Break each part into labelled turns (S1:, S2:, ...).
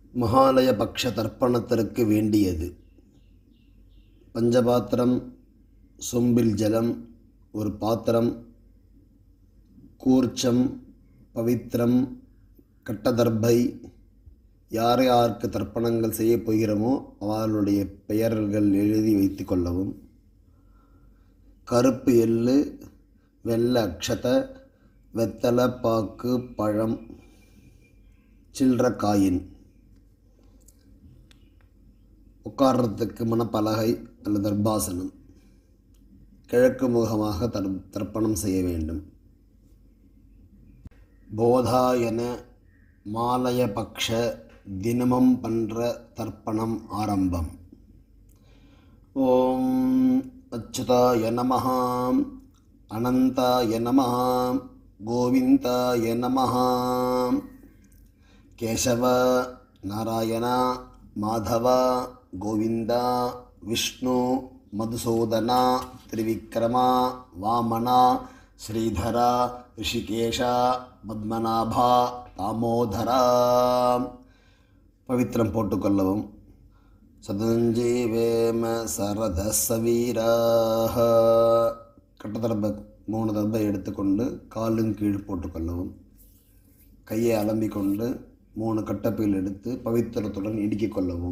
S1: மகாலய பக்ஷ தர்ப்பணத்திற்கு வேண்டியது பஞ்சபாத்திரம் சொம்பில் ஜலம் ஒரு பாத்திரம் கூர்ச்சம் பவித்திரம் கட்டதர்பை யார் யாருக்கு தர்ப்பணங்கள் செய்யப் போகிறோமோ அவர்களுடைய பெயர்கள் எழுதி வைத்து கொள்ளவும் கருப்பு எள்ளு வெள்ளை அக்ஷத வெத்தலை பாக்கு பழம் சில்லற காயின் உட்கார்றதுக்கு மணப்பலகை அல்லது தர்பாசனம் கிழக்கு முகமாக தர் தர்ப்பணம் செய்ய வேண்டும் போதாயன மாலய பக்ஷ தினமும் பண்ற தர்ப்பணம் ஆரம்பம் ஓம் அச்சுதாய நமः அனந்தாய நமः கோவிந்தாய நமः ಕೇಶವ ನಾರಾಯಣ ಮಾಧವ ಗೋವಿಂದ ವಿಷ್ಣು ಮಧುಸೂದನ ತ್ರಿವಿಕ್ರಮ ವಾಮನ ಶ್ರೀಧರ ಋಷಿಕೇಶ பத்மநாப தாமோதரா பவித்திரம் போட்டுக்கொள்ளவும் சதஞ்சீவேம சரத சவீராக கட்டதர்ப மூணு தர்பை எடுத்துக்கொண்டு காலும் கீழ் போட்டுக்கொள்ளவும் கையை அலம்பிக் கொண்டு மூணு கட்டப்பையில் எடுத்து பவித்திரத்துடன் இடுக்கிக் கொள்ளவும்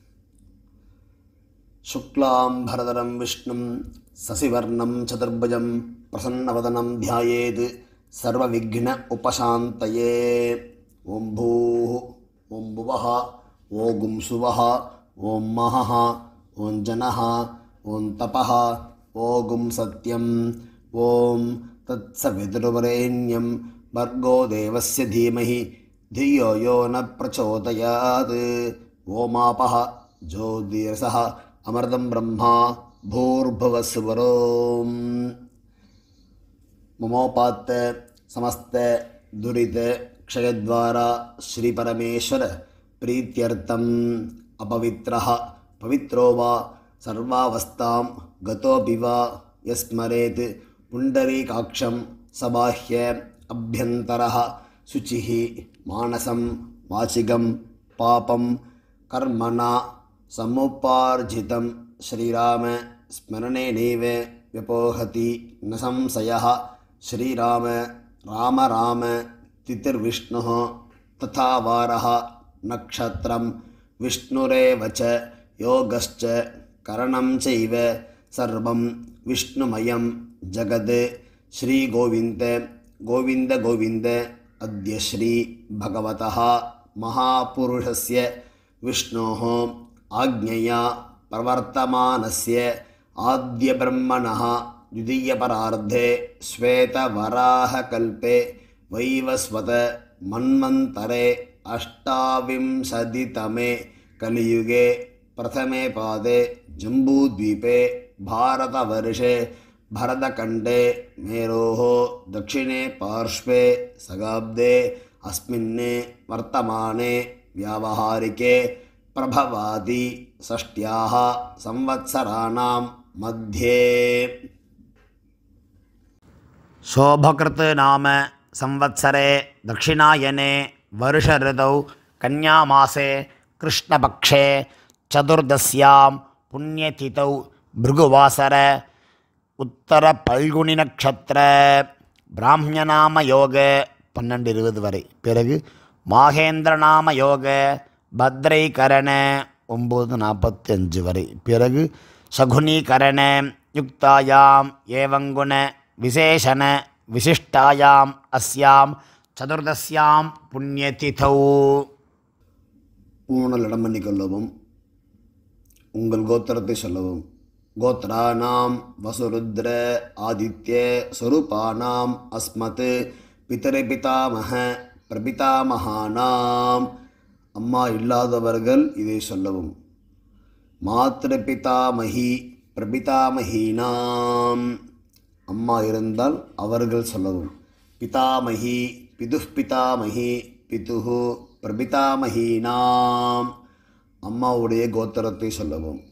S1: சுக்லாம் பரதரம் விஷ்ணும் சசிவர்ணம் சதுர்புஜம் பிரசன்னவதனம் தியாயேது சர்வவிக்ன உபசாந்தயே ஓம் பூ ஓம் புவः ஓகும் சுவः ஓம் மகः ஓம் ஜனः ஓம் தபः ஓகும் சத்யம் ஓம் தத்சவிதுர்வரேண்யம் भर्गो देवस्य धीमहि धियो यो न प्रचोदयात् ओमापः ज्योतिरसः अमृतं ब्रह्मा भूर्भुवस्वरोम् ममोपात्त समस्त दुरित क्षयद्वारा श्रीपरमेश्वर प्रीत्यर्थम् अपवित्रः पवित्रो वा सर्वावस्थां गतोऽपि वा यस्मरेत् पुण्डरीकाक्षं सबाह्य अभ्यन्तरः शुचिः मानसं वाचिकं पापं कर्मणा समुपार्जितं श्रीराम स्मरणेनैव व्यपोहति न संशयः श्रीराम राम राम तिथिर्विष्णुः तथा वारः नक्षत्रं विष्णुरेव च योगश्च करणं चैव सर्वं विष्णुमयं जगत् श्रीगोविन्द गोविन्द गोविन्द अद्य श्रीभगवतः महापुरुषस्य विष्णोः आज्ञया प्रवर्तमानस्य आद्यब्रह्मणः द्वितीयपरार्धे श्वेतवराहकल्पे वैवस्वत मन्वन्तरे अष्टाविंशतितमे कलियुगे प्रथमे पादे जम्बूद्वीपे भारतवर्षे भरतखण्डे मेरोः दक्षिणे पार्श्वे सगाब्दे अस्मिन् वर्तमाने व्यावहारिके प्रभवादि षष्ट्याः संवत्सराणां मध्ये
S2: शोभकृत् नाम संवत्सरे दक्षिणायने वर्षऋतौ कन्यामासे कृष्णपक्षे चतुर्दश्यां पुण्यतिथौ भृगुवासर உத்தர நட்சத்திர பிராமியநாம யோக பன்னெண்டு இருபது வரை பிறகு மாகேந்திரநாம யோக பத்ரைகரண ஒம்பது நாற்பத்தஞ்சு வரை பிறகு சகுனீகரண யுக்தாயாம் ஏவங்குண விசேஷண விசிஷ்டாயாம் அஸ்யாம் சதுர்தஸ்யாம் புண்ணியதிதௌ
S1: பூணல் இடம் பண்ணிக்கொள்ளவும் உங்கள் கோத்திரத்தை சொல்லவும் கோத்ராணாம் வசுருத்ர ஆதித்ய ஸ்வரூபானாம் அஸ்மத் பிதரிபிதாமக பிரபிதாமகானாம் அம்மா இல்லாதவர்கள் இதை சொல்லவும் மாத்திருபிதாமகி பிரபிதாமகீனாம் அம்மா இருந்தால் அவர்கள் சொல்லவும் பிதாமகி பிதுः பிதாமகி பிதுஹு பிரபிதாமகீனாம் அம்மாவுடைய கோத்திரத்தை சொல்லவும்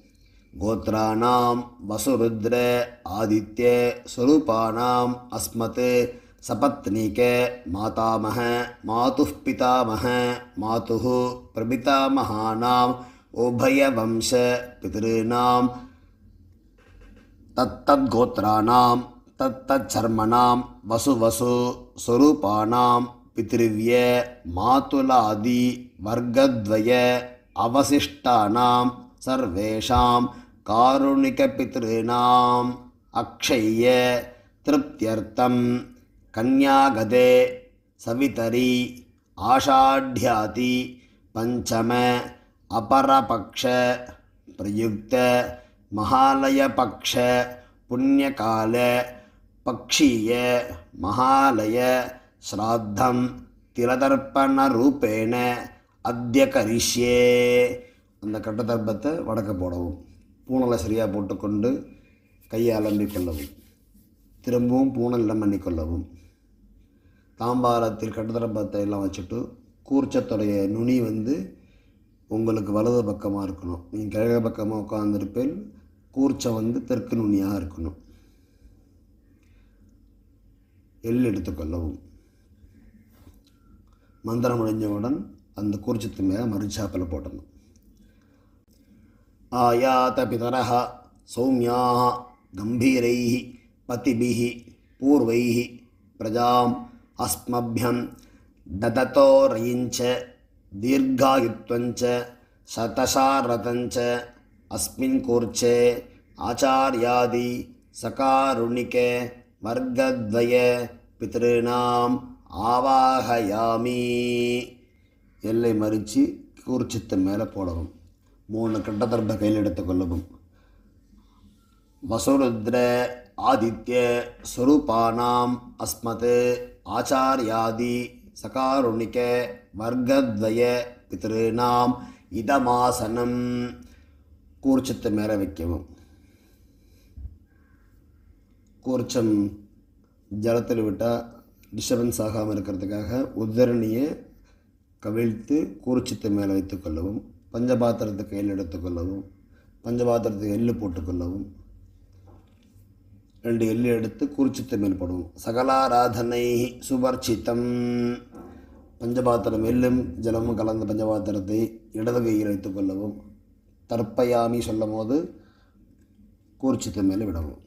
S1: கோத்ராணாம் வசுருத்ர ஆதித்ய ஸ்வரூபானாம் அஸ்மத் सपत्नीक मातामह मातुः पितामह मातुः प्रपितामहानाम् उभयवंश पितॄणां तत्तद्गोत्राणां तत्तच्छर्मणां वसुवसु स्वरूपाणां पितृव्य मातुलादि वर्गद्वय अवशिष्टानां सर्वेषां कारुणिकपितॄणाम् अक्षय्य तृप्त्यर्थं कन्यागते सवितरी आषाढ्याति पञ्चम अपरपक्ष प्रयुक्त महालयपक्ष पुण्यकाल पक्षीय महालय श्राद्धं திலதர்ப்பணரூபேண அத்திய கரிஷ்யே அந்த கட்டதர்ப்பத்தை வடக்க போடவும் பூனலை சரியாக போட்டுக்கொண்டு கையை அலம்பிக் கொள்ளவும் திரும்பவும் பூனல் இடம் பண்ணிக்கொள்ளவும் தாம்பாரத்தில் கட்டதர்ப்பத்தை எல்லாம் வச்சுட்டு கூர்ச்சத்துடைய நுனி வந்து உங்களுக்கு வலது பக்கமாக இருக்கணும் நீங்கள் கிழக்கு பக்கமாக உட்காந்துருப்பேன் கூர்ச்சம் வந்து தெற்கு நுனியாக இருக்கணும் எள் எடுத்துக்கொள்ளவும் மந்திரம் முடிஞ்சவுடன் அந்த கூர்ச்சத்து மேலே மறுச்சாப்பில் போட்டணும் ஆயாத பிதரः சௌமியாः गम्भीरैः पतिभिः पूर्वैः प्रजाम् अस्मभ्यं ददतो रयिञ्च दीर्घायुत्वञ्च शतशारतञ्च अस्मिन् कूर्चे आचार्यादि सकारुणिके वर्गद्वय पितॄणाम् ஆவாகயாமி எல்லை மறித்து கூர்ச்சித்து மேலே போடவும் மூணு கட்டத்தர்ப்ப கையில் எடுத்துக்கொள்ளவும் வசுருத்ர ஆதித்ய ஸ்வரூபானாம் அஸ்மத் ஆச்சாரியாதி சகாருணிக வர்க்கத்வய பிதॄணாம் இதமாசனம் கூர்ச்சத்து மேலே வைக்கவும் கூர்ச்சம் ஜலத்தில் விட்டால் டிஸ்டர்பன்ஸ் ஆகாமல் இருக்கிறதுக்காக உத்தரணியை கவிழ்த்து கூர்ச்சத்து மேலே வைத்துக்கொள்ளவும் பஞ்சபாத்திரத்தை கையில் எடுத்துக்கொள்ளவும் பஞ்சபாத்திரத்துக்கு எள்ளு போட்டுக்கொள்ளவும் ரெண்டு எள்ளு எடுத்து குறிச்சித்த மேல் போடவும் சகலாராதனை சுபர்ச்சித்தம் பஞ்சபாத்திரம் எள்ளும் ஜலமும் கலந்த பஞ்சபாத்திரத்தை இடது கையில் வைத்துக்கொள்ளவும் தற்பயாமி சொல்லும் போது கூர்ச்சித்த மேலே விடவும்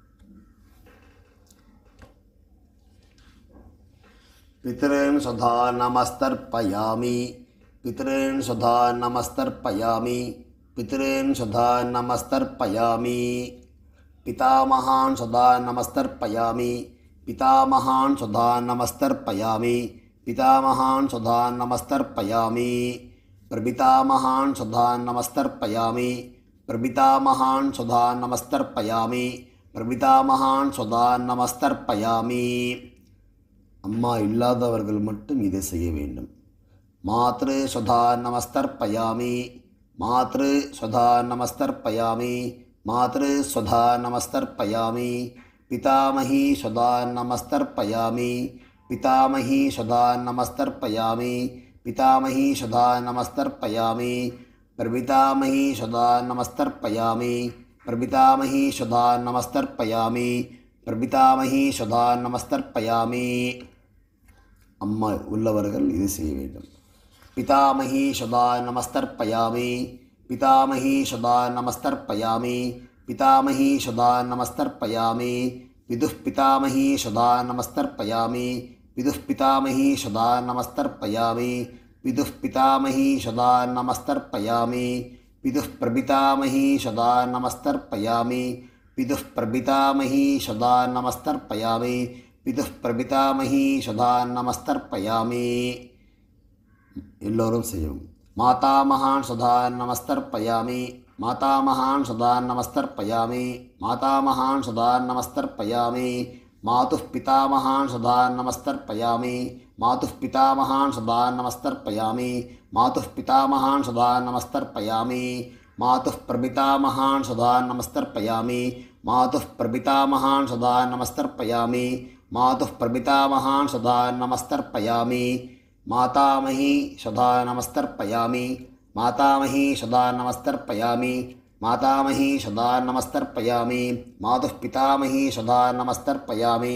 S1: पितॄन् स्वधा नमस्तर्पयामि पितॄन् स्वधा नमस्तर्पयामि पितॄन् स्वधा नमस्तर्पयामि पितामहान् स्वधा नमस्तर्पयामि पितामहान् स्वधा नमस्तर्पयामि पितामहान् स्वधा नमस्तर्पयामि प्रपितामहान् स्वधा नमस्तर्पयामि प्रपितामहान् स्वधा नमस्तर्पयामि प्रपितामहान् स्वधा नमस्तर्पयामि அம்மா இல்லாதவர்கள் மட்டும் இதை செய்ய வேண்டும் மாத்ரு சுதா நமஸ்தர்ப்பயாமி மாத்ரு சுதா நமஸ்தர்ப்பயாமி மாத்ரு சுதா நமஸ்தர்ப்பயாமி பிதாமகி சுதா நமஸ்தர்ப்பயாமி பிதாமகி சுதா நமஸ்தர்ப்பயாமி பிதாமகி சுதா நமஸ்தர்ப்பயாமி பிரபிதாமகி சுதா நமஸ்தர்ப்பயாமி பிரபிதாமகி சுதா நமஸ்தர்ப்பயாமி பிரபிதாமகி சுதா நமஸ்தர்ப்பயாமி அம்மா உள்ளவர்கள் இது செய்ய வேண்டும் பிதாமகி சுதா நமஸ்தர்ப்பயாமி பிதாமகி சுதா நமஸ்தர்ப்பயாமி பிதாமகி சுதா நமஸ்தர்ப்பயாமி விதுः பிதாமகி சுதா நமஸ்தர்ப்பயாமி விதுः பிதாமகி சுதா நமஸ்தர்ப்பயாமி விதுः பிதாமகி சுதா நமஸ்தர்ப்பயாமி விதுः பிரபிதாமகி சுதா நமஸ்தர்ப்பயாமி पितुः प्रपितामही सदा नमस्तर्पयामि पितुः प्रपितामही सदा नमस्तर्पयामि எல்லோரும் செய்யும் மாதாமகான் சதா நமஸ்தர்ப்பயாமி மாதாமகான் சதா நமஸ்தர்ப்பயாமி மாதாமகான் சதா நமஸ்தர்ப்பயாமி மாதுः பிதாமகான் சதா நமஸ்தர்ப்பயாமி மாதுः பிதாமகான் சதா நமஸ்தர்ப்பயாமி மாதுः பிதாமகான் சதா நமஸ்தர்ப்பயாமி मातुः प्रपितामहान् सदा नमस्तर्पयामि मातुः प्रपितामहान् सदा नमस्तर्पयामि मातुः प्रपितामहान् सदा नमस्तर्पयामि मातामही सदा नमस्तर्पयामि मातामही सदा नमस्तर्पयामि मातामही सदा नमस्तर्पयामि मातुः पितामही सदा नमस्तर्पयामि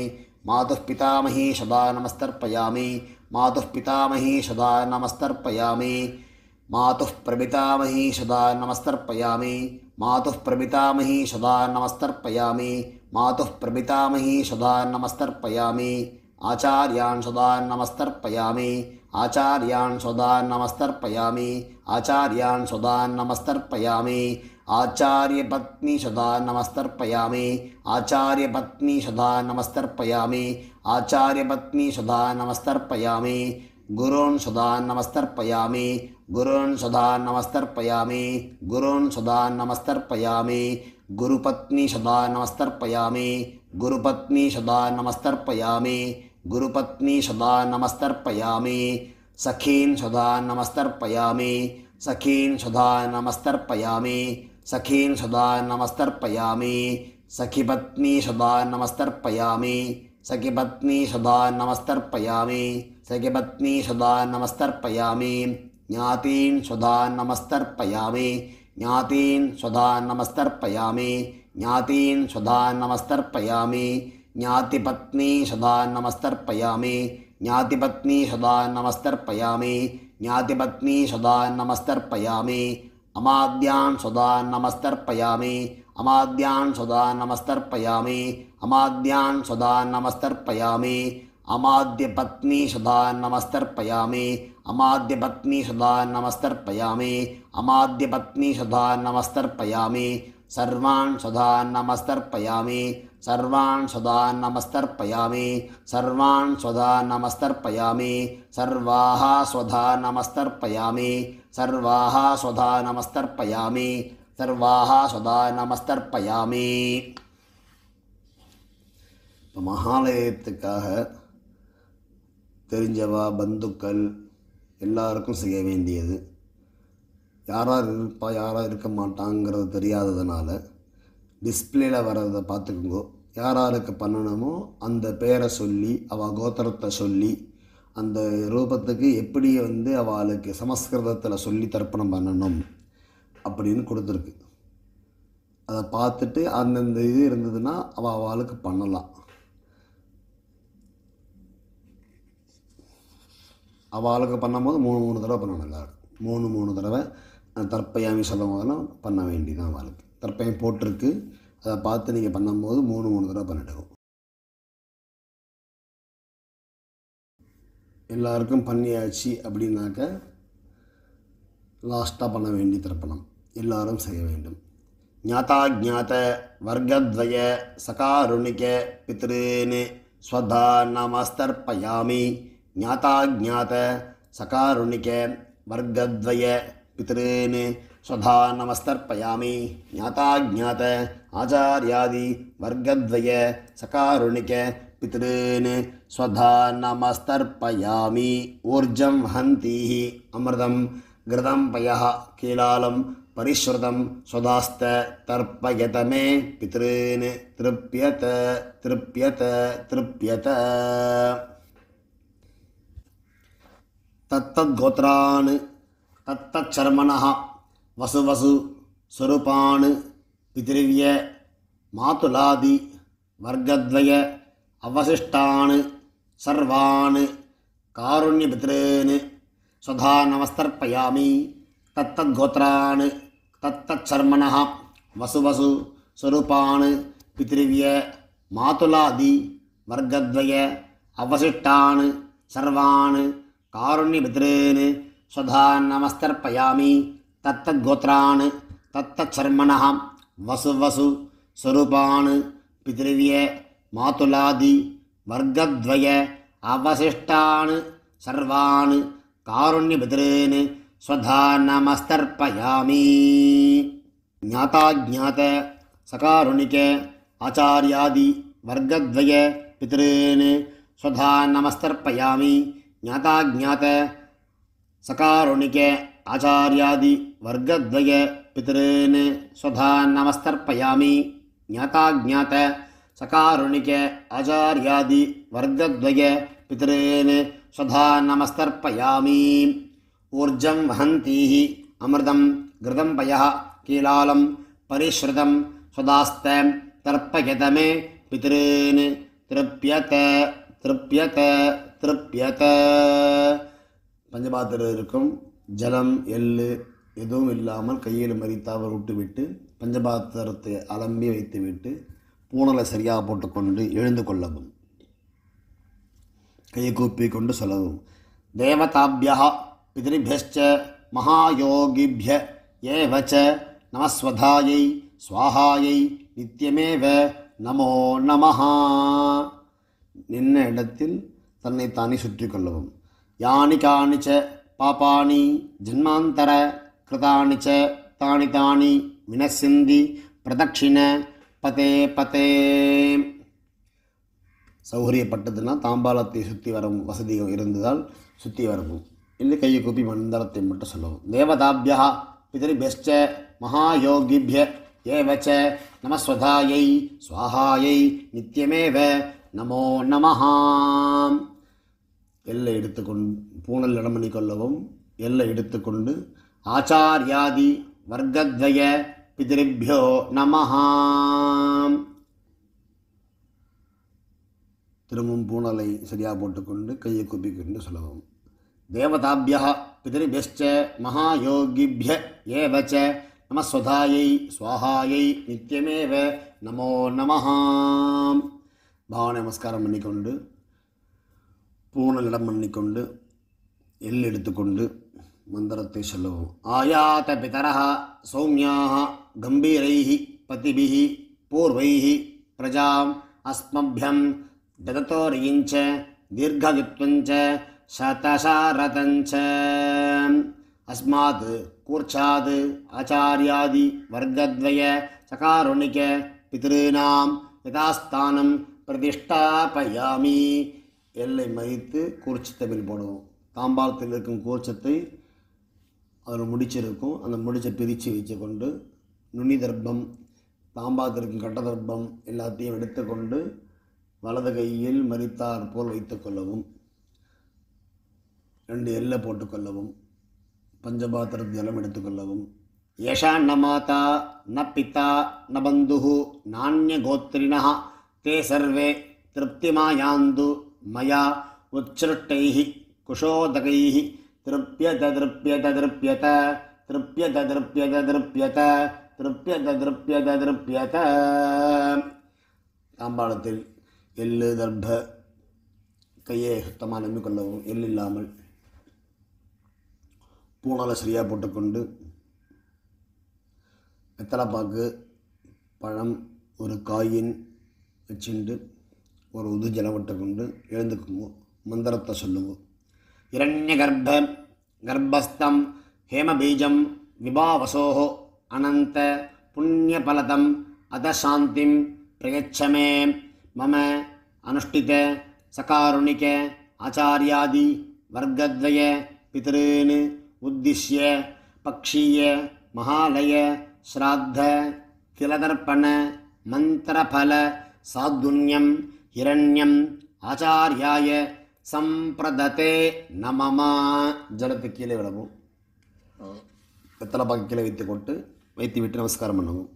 S1: मातुः पितामही सदा नमस्तर्पयामि मातुः पितामही सदा नमस्तर्पयामि मातुः प्रपितामही सदा नमस्तर्पयामि मातुः प्रपितामही सदा नमस्तर्पयामि मातुः प्रपितामही सदा नमस्तर्पयामि आचार्यान् सदा नमस्तर्पयामि आचार्यान् सदा नमस्तर्पयामि आचार्यान् सदा नमस्तर्पयामि आचार्यपत्नी सदा नमस्तर्पयामि आचार्यपत्नी सदा नमस्तर्पयामि आचार्यपत्नी सदा नमस्तर्पयामि गुरून् सदा नमस्तर्पयामि गुरून् सदा नमस्तर्पयामि गुरून् सदा नमस्तर्पयामि गुरुपत्नी सदा नमस्तर्पयामि गुरुपत्नी सदा नमस्तर्पयामि गुरुपत्नी सदा नमस्तर्पयामि सखीन् सदा नमस्तर्पयामि सखीन् सदा नमस्तर्पयामि सखीन् सदा नमस्तर्पयामि सखिपत्नी सदा नमस्तर्पयामि सखिपत्नी सदा नमस्तर्पयामि सखिपत्नी सदा नमस्तर्पयामि ज्ञातीन् सदा नमस्तर्पयामि ज्ञातीन् सदा नमस्तर्पयामि ज्ञातीन् सदा नमस्तर्पयामि ज्ञातिपत्नी सदा नमस्तर्पयामि ज्ञातिपत्नी सदा नमस्तर्पयामि ज्ञातिपत्नी सदा नमस्तर्पयामि अमाद्यान् सदा नमस्तर्पयामि अमाद्यान् सदा नमस्तर्पयामि अमाद्यान् सदा नमस्तर्पयामि अमाद्यपत्नी सदा नमस्तर्पयामि अमाद्यपत्नी सदा नमस्तर्पयामि अमाद्यपत्नी सदा नमस्तर्पयामि सर्वान् सदा नमस्तर्पयामि सर्वान् सदा नमस्तर्पयामि सर्वान् सदा नमस्तर्पयामि सर्वाः स्वधा नमस्तर्पयामि सर्वाः स्वधा नमस्तर्पयामि सर्वाः स्वधा नमस्तर्पयामि இப்போ மகாலயத்துக்காக தெரிஞ்சவா பந்துக்கள் எல்லாருக்கும் செய்ய வேண்டியது யார் யார் இருப்பா யார் யார் இருக்க மாட்டாங்கிறது தெரியாததுனால டிஸ்பிளேல வர்றதை பார்த்துக்குங்கோ யார் யாருக்கு பண்ணணுமோ அந்த பேரை சொல்லி அவள் கோத்திரத்தை சொல்லி அந்த ரூபத்துக்கு எப்படி வந்து அவளுக்கு சமஸ்கிருதத்தில் சொல்லி தர்ப்பணம் பண்ணணும் அப்படின்னு கொடுத்துருக்கு அதை பார்த்துட்டு அந்தந்த இது இருந்ததுன்னா அவள் அவளுக்கு பண்ணலாம் அவளுக்கு பண்ணும்போது மூணு மூணு தடவை பண்ணணும் எல்லாருக்கும் மூணு மூணு தடவை அந்த தற்பயாமி சொல்லும் போதெல்லாம் பண்ண வேண்டியதான் அவளுக்கு தற்பயம் போட்டிருக்கு அதை பார்த்து நீங்கள் பண்ணும்போது மூணு மூணு தடவை பண்ணிட்டுக்கும் எல்லாருக்கும் பண்ணியாச்சு அப்படின்னாக்க லாஸ்ட்டாக பண்ண வேண்டிய தர்ப்பணம் எல்லாரும் செய்ய வேண்டும் ஞாதா ஜாத வர்க்கத்வய சகாருணிக பித்ருன்னு ஸ்வதா நமஸ்தர்ப்பயாமி ஞாதா ஜாத சகாருணிக வர்க்கத்வய பித்ருன்னு ஸ்வதா நமஸ்தர்ப்பயாமி ஞாதா ஜாத ஆச்சாரியாதி வர்க்கத்வய சகாருணிக பித்ருன்னு ஸ்வதா நமஸ்தர்ப்பயாமி ஊர்ஜம் ஹந்தீः அமிர்தம் घृतं पयः कीलालं परिश्रुतं स्वदास्त तर्पयत मे पितॄन् तृप्यत तृप्यत तृप्यत तत्तद्गोत्रान् तत्तच्चर्मणः वसुवसु स्वरूपान् पितृव्य मातुलादि वर्गद्वय अवशिष्टान् सर्वान् कारुण्यपितॄन् स्वधा नमस्तर्पयामि तत्तद्गोत्रान् तत्तच्छर्मणः वसुवसु स्वरूपान् पितृव्य मातुलादि वर्गद्वय अवशिष्टान् सर्वान् कारुण्यपितॄन् स्वधा नमस्तर्पयामि तत्तद्गोत्रान् तत्तच्छर्मणः वसुवसु स्वरूपान् पितृव्य मातुलादि वर्गद्वय अवशिष्टान् सर्वान् कारुण्यपितॄन् स्वधा नमस्तर्पयामि ज्ञाताज्ञात सकारुणिक आचार्यादि वर्गद्वय पितॄन् स्वधा नमस्तर्पयामि ज्ञाताज्ञात सकारुणिक आचार्यादि वर्गद्वय पितॄन् स्वधा नमस्तर्पयामि ज्ञाताज्ञात सकारुणिक आचार्यादि वर्गद्वय पितॄन् स्वधा नमस्तर्पयामि ऊर्जं वहन्तीः अमृतं घृतं पयः कीलालं परिश्रुतं स्वदास्त तर्पयत मे पितॄन् திருப்பியத திருப்பியத திருப்பியத பஞ்சபாத்திரம் இருக்கும் ஜலம் எள்ளு எதுவும் இல்லாமல் கையில் மறித்தாமல் விட்டுவிட்டு பஞ்சபாத்திரத்தை அலம்பி வைத்துவிட்டு பூனலை சரியாக போட்டுக்கொண்டு எழுந்து கொள்ளவும் கையை கூப்பி கொண்டு சொல்லவும் தேவதாபியா பிதிருபியச்ச மகாயோகிபிய ஏவச்ச நமஸ்வதாயை ஸ்வாஹாயை நித்தியமேவ நமோ நமஹா நின்ன இடத்தில் தன்னை தானே சுற்றி கொள்ளவும் யானி காணி ச பாபானி ஜன்மாந்தர கிருதானி ச தானி தானி வினசிந்தி பிரதட்சிண பதே பதே சௌகரியப்பட்டதுன்னா தாம்பாலத்தை சுற்றி வரும் வசதி இருந்ததால் சுற்றி வரவும் இல்லை கையை கூப்பி மந்திரத்தை மட்டும் சொல்லவும் தேவதாபியா பிதரிபியச்ச மகாயோகிபிய ஏவச்ச நமஸ்வதாயை ஸ்வாஹாயை நித்தியமேவ நமோ நமஹாம் எல்லை எடுத்துக்கொண்டு பூனல் இடம் பண்ணி கொள்ளவும் எல்லை எடுத்துக்கொண்டு ஆச்சாரியாதி வர்க்கத்வய பிதிரிபியோ நமஹாம் திரும்பவும் பூனலை சரியாக போட்டுக்கொண்டு கையை கூப்பிக்கொண்டு சொல்லவும் தேவதாபியா பிதரிபியச்ச மகாயோகிபிய ஏவச்ச நமஸ்வதாயை ஸ்வாஹாயை நித்தியமேவ நமோ நமஹாம் பாவனை நமஸ்காரம் பண்ணிக்கொண்டு பூனல் இடம் பண்ணிக்கொண்டு எள் எடுத்துக்கொண்டு மந்திரத்தை சொல்லவும் ஆயாத பிதரः சௌமியாக கம்பீரைः பதிபிः பூர்வைः பிரஜாம் அஸ்மभ्यं ददतोर्यञ्च दीर्घवित्वञ्च शतशारदञ्च अस्मात् कूर्चाद् आचार्यादि वर्गद्वय चकारुणिक पितॄणां यथास्थानं प्रतिष्ठापयामி எல்லை மறித்து கூர்ச்சத்தமிழ் போடுவோம் தாம்பாளத்தில் இருக்கும் கூர்ச்சத்தை அதில் முடிச்சிருக்கும் அந்த முடிச்சை பிரித்து வச்சு கொண்டு நுனி தர்ப்பம் தாம்பாளத்தில் இருக்கும் கட்ட தர்ப்பம் எல்லாத்தையும் எடுத்துக்கொண்டு வலது கையில் மறித்தார் போல் வைத்துக்கொள்ளவும் ரெண்டு எல்லை போட்டுக்கொள்ளவும் பஞ்சபாத்திர ஜலம் எடுத்துக்கொள்ளவும் ஏஷா ந மாதா ந பிதா ந பந்து நானியகோத்திரிண தே சர்வே திருப்திமாயாந்து மயா உச்சிருஷ்டைः குஷோதகைः திருப்யத திருப்யத திருப்யத திருப்யத திருப்யத திருப்யத திருப்யத திருப்யத திருப்யத தாம்பாளத்தில் எள்ளு தர்ப்ப கையை சுத்தமாக நம்பிக்கொள்ளவும் எள் இல்லாமல் பூனால சரியாக போட்டுக்கொண்டு வெத்தலைப்பாக்கு பழம் ஒரு காயின் வச்சுண்டு ஒரு உது ஜலம் விட்டுக்கொண்டு எழுந்துக்குங்க மந்திரத்தை சொல்லுவோம் இரண்ய கர்ப்ப கர்ப்பஸ்தம் ஹேமபீஜம் விபாவசோ அனந்த புண்ணியபலதம் அத சாந்திம் பிரயச்சமே மம அனுஷ்டித சகாருணிக ஆச்சாரியாதி வர்க்கத்வய பிதॄன் உத்திஷ்ய பக்ஷீய மகாலய ஸ்ராத்த கிலதர்ப்பண மந்திரபல சாதுன்யம் இரண்யம் ஆச்சாரியாய சம்பிரததே நமமா ஜலத்து கீழே விடவும் வெத்தலை பாக்கு கீழே வைத்து கொண்டு வைத்து விட்டு நமஸ்காரம் பண்ணவும்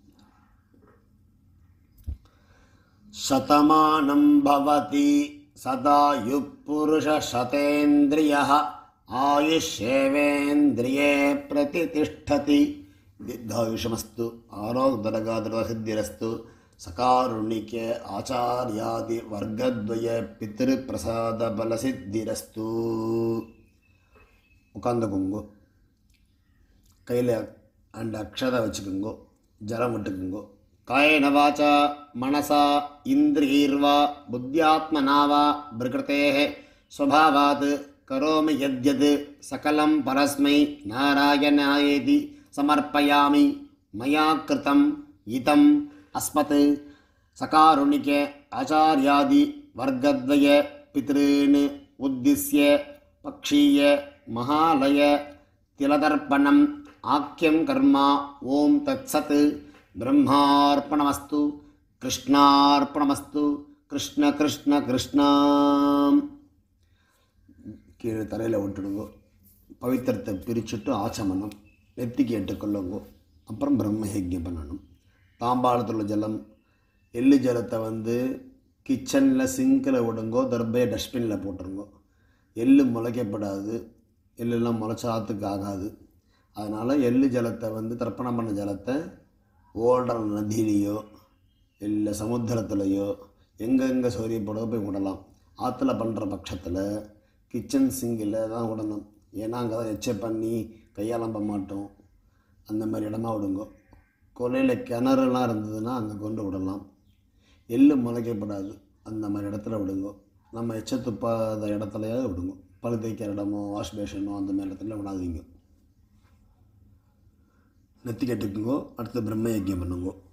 S1: शतमानं भवति सदायुः पुरुषशतेन्द्रियः आयुष्येवेन्द्रिये प्रतितिष्ठति दीर्घायुषमस्तु आरोग्यदरगादरसिद्धिरस्तु सकारुणिक आचार्यादिवर्गद्वय पितृप्रसादबलसिद्धिरस्तु உட்காந்துக்குங்கோ கையில் அண்ட் அக்ஷதை வச்சுக்கோங்கோ ஜலம் விட்டுக்குங்கோ காயேன வாச்சா மனசா இந்திரியர்வா புத்தியாத்மனா வா பிரகிருத்தேः स्वभावात् करोमि यद्यद् सकलं परस्मै नारायणायेति समर्पयामि मया कृतम् इदम् अस्मत् सकारुणिक आचार्यादि वर्गद्वय पितॄन् उद्दिश्य पक्षीय महालय तिलदर्पणम् आख्यं कर्म ॐ तत्सत् ब्रह्मार्पणमस्तु कृष्णार्पणमस्तु कृष्ण कृष्ण कृष्ण கீழே தரையில் விட்டுடுங்கோ பவித்திரத்தை பிரிச்சுட்டு ஆச்சமனம் நெத்திக்கு ஏற்றுக்கொள்ளுங்கோ அப்புறம் பிரம்ம யஜ்யம் பண்ணணும் தாம்பாளத்தில் உள்ள ஜலம் எள்ளு ஜலத்தை வந்து கிச்சனில் சிங்கில் விடுங்கோ தர்பையை டஸ்ட்பினில் போட்டுருங்கோ எள்ளு முளைக்கப்படாது எள்ளெல்லாம் முளைச்சாத்துக்கு ஆகாது அதனால் எள்ளு ஜலத்தை வந்து தர்ப்பணம் பண்ண ஜலத்தை ஓடுற நதியிலையோ இல்லை சமுத்திரத்துலையோ எங்கெங்கே சௌரியப்படோ போய் விடலாம் ஆற்றுல பண்ணுற பட்சத்தில் கிச்சன் சிங்கில் தான் விடணும் ஏன்னா அங்கே தான் எச்ச பண்ணி கையாளம்ப மாட்டோம் அந்த மாதிரி இடமா விடுங்க கொலையில் கிணறுலாம் இருந்ததுன்னா அங்கே கொண்டு விடலாம் எள்ளு முளைக்கப்படாது அந்த மாதிரி இடத்துல விடுங்க நம்ம எச்ச துப்பாத இடத்துலையாவது விடுங்க பழு தேய்க்கிற இடமோ வாஷ் பேஷனோ அந்த மாதிரி இடத்துல விடாதீங்க நெத்தி கட்டுக்குங்கோ அடுத்து பிரம்ம யஜ்யம் பண்ணுங்கோ